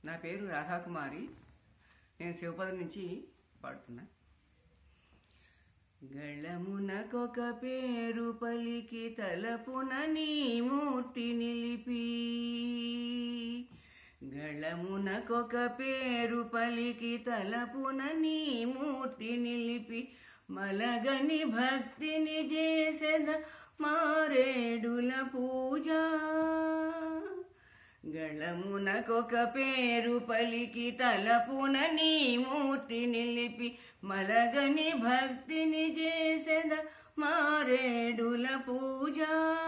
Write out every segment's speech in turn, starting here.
నా పేరు రాధాకుమారి నేను శివపదం నుంచి పాడుతున్నా గళమునకొక పేరు పలికి తలపున నీ మూర్తి నిలిపి గళమునకొక పేరు పలికి తలపున నీ మూర్తి నిలిపి మలగని భక్తిని చేసెద మారేడుల పూజ గళమునకొక పేరు పలికి తలపున నీ మూర్తి నిలిపి మలగని భక్తిని చేసెద మారేడుల పూజ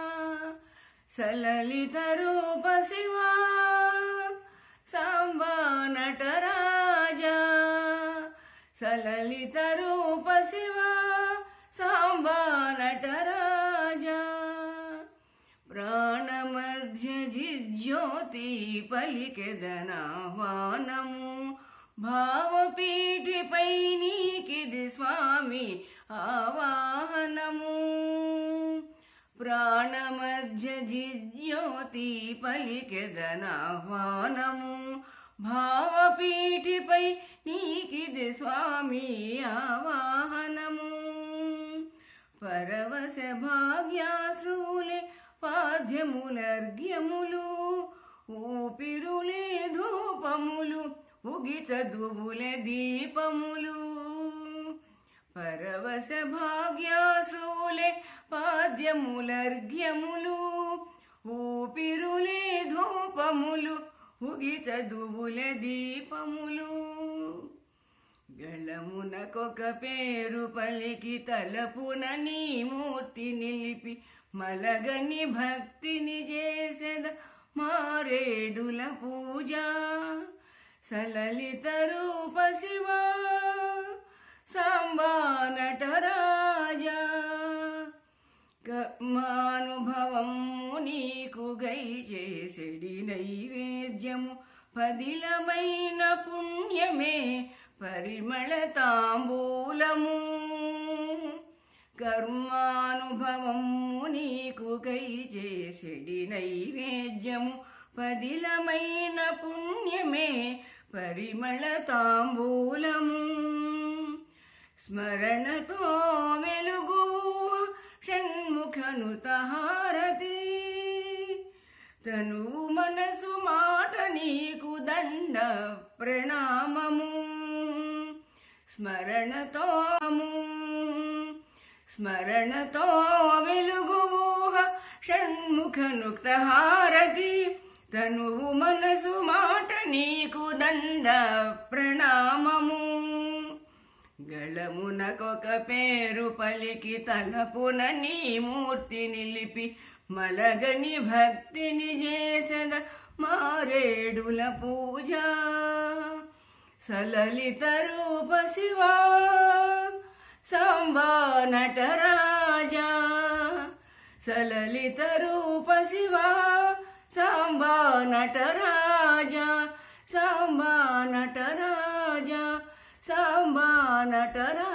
సలలిత రూప శివా సాంబా నటరాజా సలలిత రూప శివా సాంబా నటరాజా ప్రాణమధ్య జిజ్యోతి పలికెదనాహ్వానము భావపీఠిపై నీకిది స్వామి ఆవాహనము ప్రాణమధ్య జిజ్యోతి పలికెదనాహ్వానము భావపీఠిపై నీకిది స్వామి ఆవాహనము పరవశ భాగ్యాశ్రువులే పాద్యములర్ఘ్యములు ఊపిరులే ధూపములు ఉగి చదువులే దీపములు పరవశ భాగ్యాశ్రువులే పాద్యములర్ఘ్యములు ఊపిరులే ధూపములు ఉగి చదువులే దీపములు గళమునకొక పేరు పలికి తలపున నీ మూర్తి నిలిపి మలగని భక్తిని చేసెద మారేడుల పూజ సలలిత రూప శివా సాంబా నటరాజా కర్మానుభవము నీకు గై చేసెడి నైవేద్యము పదిలమైన పుణ్యమే పరిమళ తాంబూలము కర్మానుభవము నీకు కై చేసెడి నైవేద్యము పదిలమైన పుణ్యమే పరిమళ తాంబూలము స్మరణతో వెలుగు షణ్ముఖనుతహారతి తనువు మనసు మాట నీకు దండ ప్రణామము స్మరణతోము స్మరణతో వెలుగు ఊహ షణ్ముఖనుక్తహారతి తనువు మనసు మాట నీకు దండ ప్రణామము గళమునకొక పేరు పలికి తలపున నీ మూర్తి నిలిపి మలగని భక్తిని చేసద మారేడుల పూజ సలలిత రూప శివా సాంబా నటరాజా సలలిత రూప శివా సాంబా నటరాజా సాంబా నటరాజా సాంబా నటరాజా